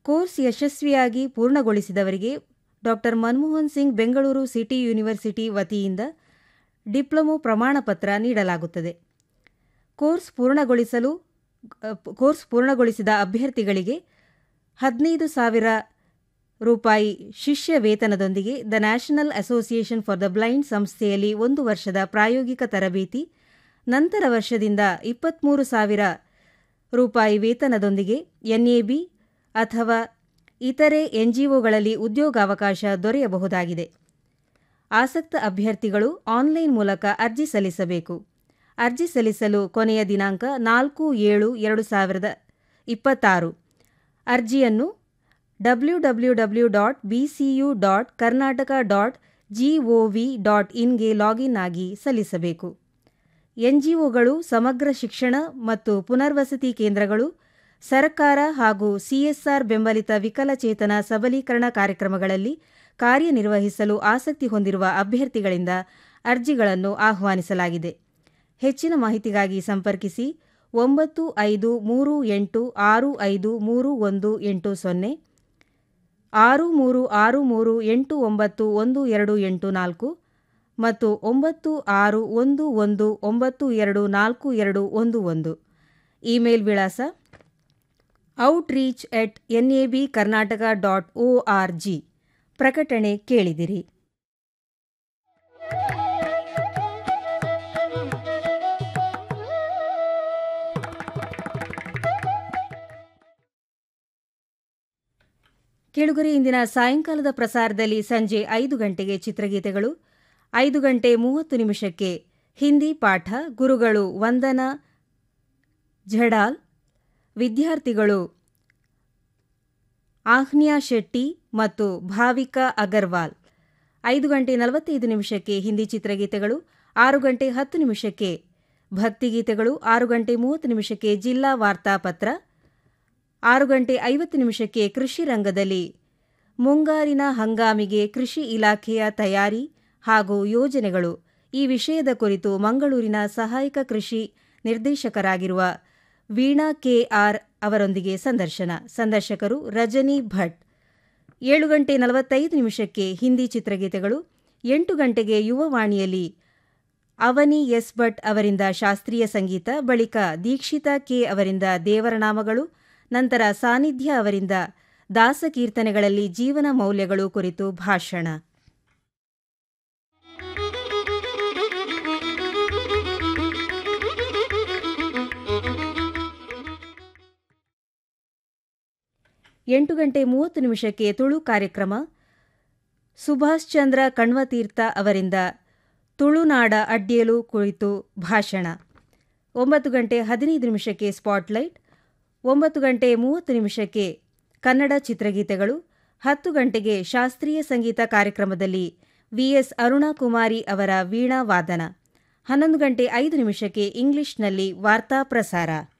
course ಯಶಸ್ವಿಯಾಗಿ ಪೂರ್ಣಗೊಳಿಸಿದವರಿಗೆ doctor Manmohan Singh Bengaluru city university ವತಿಯಿಂದ ಡಿಪ್ಲೊಮೊ ಪ್ರಮಾಣಪತ್ರ ನೀಡಲಾಗುತ್ತದೆ ಕೋರ್ಸ್ ಪೂರ್ಣಗೊಳಿಸಲು ಕೋರ್ಸ್ ಪೂರ್ಣಗೊಳಿಸಿದ ಅಭ್ಯರ್ಥಿಗಳಿಗೆ ಹದಿನೈದು ಸಾವಿರ ರೂಪಾಯಿ ಶಿಷ್ಯ ವೇತನದೊಂದಿಗೆ the national association for the blind ಸಂಸ್ಥೆಯಲ್ಲಿ ಒಂದು ವರ್ಷದ ಪ್ರಾಯೋಗಿಕ ತರಬೇತಿ ನಂತರ ವರ್ಷದಿಂದ ಇಪ್ಪತ್ತ್ಮೂರು ಸಾವಿರ ರೂಪಾಯಿ ವೇತನದೊಂದಿಗೆ ಎನ್ಎಬಿ ಅಥವಾ ಇತರೆ ಎನ್ಜಿಒಗಳಲ್ಲಿ ಉದ್ಯೋಗಾವಕಾಶ ದೊರೆಯಬಹುದಾಗಿದೆ ಆಸಕ್ತ ಅಭ್ಯರ್ಥಿಗಳು ಆನ್ಲೈನ್ ಮೂಲಕ ಅರ್ಜಿ ಸಲ್ಲಿಸಬೇಕು ಅರ್ಜಿ ಸಲ್ಲಿಸಲು ಕೊನೆಯ ದಿನಾಂಕ ನಾಲ್ಕು ಏಳು ಎರಡು ಸಾವಿರದ ಇಪ್ಪತ್ತಾರು ಅರ್ಜಿಯನ್ನು W W W dot BCU dot Karnataka dot GOV dot ಇನ್ಗೆ ಲಾಗಿನ್ ಆಗಿ ಸಲ್ಲಿಸಬೇಕು ಎನ್ಜಿಒಗಳು ಸಮಗ್ರ ಶಿಕ್ಷಣ ಮತ್ತು ಪುನರ್ವಸತಿ ಕೇಂದ್ರಗಳು ಸರ್ಕಾರ ಹಾಗೂ ಸಿಎಸ್ಆರ್ ಬೆಂಬಲಿತ ವಿಕಲಚೇತನ ಸಬಲೀಕರಣ ಕಾರ್ಯಕ್ರಮಗಳಲ್ಲಿ ಕಾರ್ಯನಿರ್ವಹಿಸಲು ಆಸಕ್ತಿ ಹೊಂದಿರುವ ಅಭ್ಯರ್ಥಿಗಳಿಂದ ಅರ್ಜಿಗಳನ್ನು ಆಹ್ವಾನಿಸಲಾಗಿದೆ ಹೆಚ್ಚಿನ ಮಾಹಿತಿಗಾಗಿ ಸಂಪರ್ಕಿಸಿ ಒಂಬತ್ತು ಐದು ಮೂರು ಎಂಟು ಆರು ಐದು ಮೂರು ಒಂದು ಎಂಟು ಸೊನ್ನೆ ಆರು ಮೂರು ಆರು ಮೂರು ಎಂಟು ಒಂಬತ್ತು ಒಂದು ಎರಡು ಎಂಟು ನಾಲ್ಕು ಮತ್ತು ಒಂಬತ್ತು ಆರು ಒಂದು ಒಂದು ಒಂಬತ್ತು ಎರಡು ನಾಲ್ಕು ಎರಡು ಒಂದು ಒಂದು ಇಮೇಲ್ ವಿಳಾಸ outreach at NAB Karnataka dot O R G ಪ್ರಕಟಣೆ ಕೇಳಿದಿರಿ ಕೇಳುಗರೆ ಇಂದಿನ ಸಾಯಂಕಾಲದ ಪ್ರಸಾರದಲ್ಲಿ ಸಂಜೆ ಐದು ಗಂಟೆಗೆ ಚಿತ್ರಗೀತೆಗಳು ಐದು ಗಂಟೆ ಮೂವತ್ತು ನಿಮಿಷಕ್ಕೆ ಹಿಂದಿ ಪಾಠ ಗುರುಗಳು ವಂದನಾ ಝಡಾಲ್ ವಿದ್ಯಾರ್ಥಿಗಳು ಆಹ್ನಿಯಾ ಶೆಟ್ಟಿ ಮತ್ತು ಭಾವಿಕಾ ಅಗರ್ವಾಲ್ ಐದು ಗಂಟೆ ನಲವತ್ತೈದು ನಿಮಿಷಕ್ಕೆ ಹಿಂದಿ ಚಿತ್ರಗೀತೆಗಳು ಆರು ಗಂಟೆ ಹತ್ತು ನಿಮಿಷಕ್ಕೆ ಭಕ್ತಿಗೀತೆಗಳು ಆರು ಗಂಟೆ ಮೂವತ್ತು ನಿಮಿಷಕ್ಕೆ ಜಿಲ್ಲಾ ವಾರ್ತಾಪತ್ರ ಆರು ಗಂಟೆ ಐವತ್ತು ನಿಮಿಷಕ್ಕೆ ಕೃಷಿ ರಂಗದಲ್ಲಿ ಮುಂಗಾರಿನ ಹಂಗಾಮಿಗೆ ಕೃಷಿ ಇಲಾಖೆಯ ತಯಾರಿ ಹಾಗೂ ಯೋಜನೆಗಳು ಈ ವಿಷಯದ ಕುರಿತು ಮಂಗಳೂರಿನ ಸಹಾಯಕ ಕೃಷಿ ನಿರ್ದೇಶಕರಾಗಿರುವ ವೀಣಾ ಕೆಆರ್ ಅವರೊಂದಿಗೆ ಸಂದರ್ಶನ ಸಂದರ್ಶಕರು ರಜನಿ ಭಟ್ ಏಳು ಗಂಟೆ ನಲವತ್ತೈದು ನಿಮಿಷಕ್ಕೆ ಹಿಂದಿ ಚಿತ್ರಗೀತೆಗಳು ಎಂಟು ಗಂಟೆಗೆ ಯುವವಾಣಿಯಲ್ಲಿ ಅವನಿ ಎಸ್ ಭಟ್ ಅವರಿಂದ ಶಾಸ್ತ್ರೀಯ ಸಂಗೀತ ಬಳಿಕ ದೀಕ್ಷಿತಾ ಕೆ ಅವರಿಂದ ದೇವರನಾಮಗಳು ನಂತರ ಸಾನ್ನಿಧ್ಯ ಅವರಿಂದ ದಾಸಕೀರ್ತನೆಗಳಲ್ಲಿ ಜೀವನ ಮೌಲ್ಯಗಳು ಕುರಿತು ಭಾಷಣ ಎಂಟು ಗಂಟೆ ಮೂವತ್ತು ನಿಮಿಷಕ್ಕೆ ತುಳು ಕಾರ್ಯಕ್ರಮ ಸುಭಾಷ್ ಚಂದ್ರ ಕಣ್ವತೀರ್ಥ ಅವರಿಂದ ತುಳುನಾಡ ಅಡ್ಡಿಯಲು ಕುರಿತು ಭಾಷಣ ಒಂಬತ್ತು ಗಂಟೆ ಹದಿನೈದು ನಿಮಿಷಕ್ಕೆ ಸ್ಪಾಟ್ಲೈಟ್ ಒಂಬತ್ತು ಗಂಟೆ ಮೂವತ್ತು ನಿಮಿಷಕ್ಕೆ ಕನ್ನಡ ಚಿತ್ರಗೀತೆಗಳು ಹತ್ತು ಗಂಟೆಗೆ ಶಾಸ್ತ್ರೀಯ ಸಂಗೀತ ಕಾರ್ಯಕ್ರಮದಲ್ಲಿ ವಿಎಸ್ ಅರುಣಾಕುಮಾರಿ ಅವರ ವೀಣಾ ವಾದನ ಹನ್ನೊಂದು ಗಂಟೆ ಐದು ನಿಮಿಷಕ್ಕೆ ಇಂಗ್ಲಿಷ್ನಲ್ಲಿ ವಾರ್ತಾ ಪ್ರಸಾರ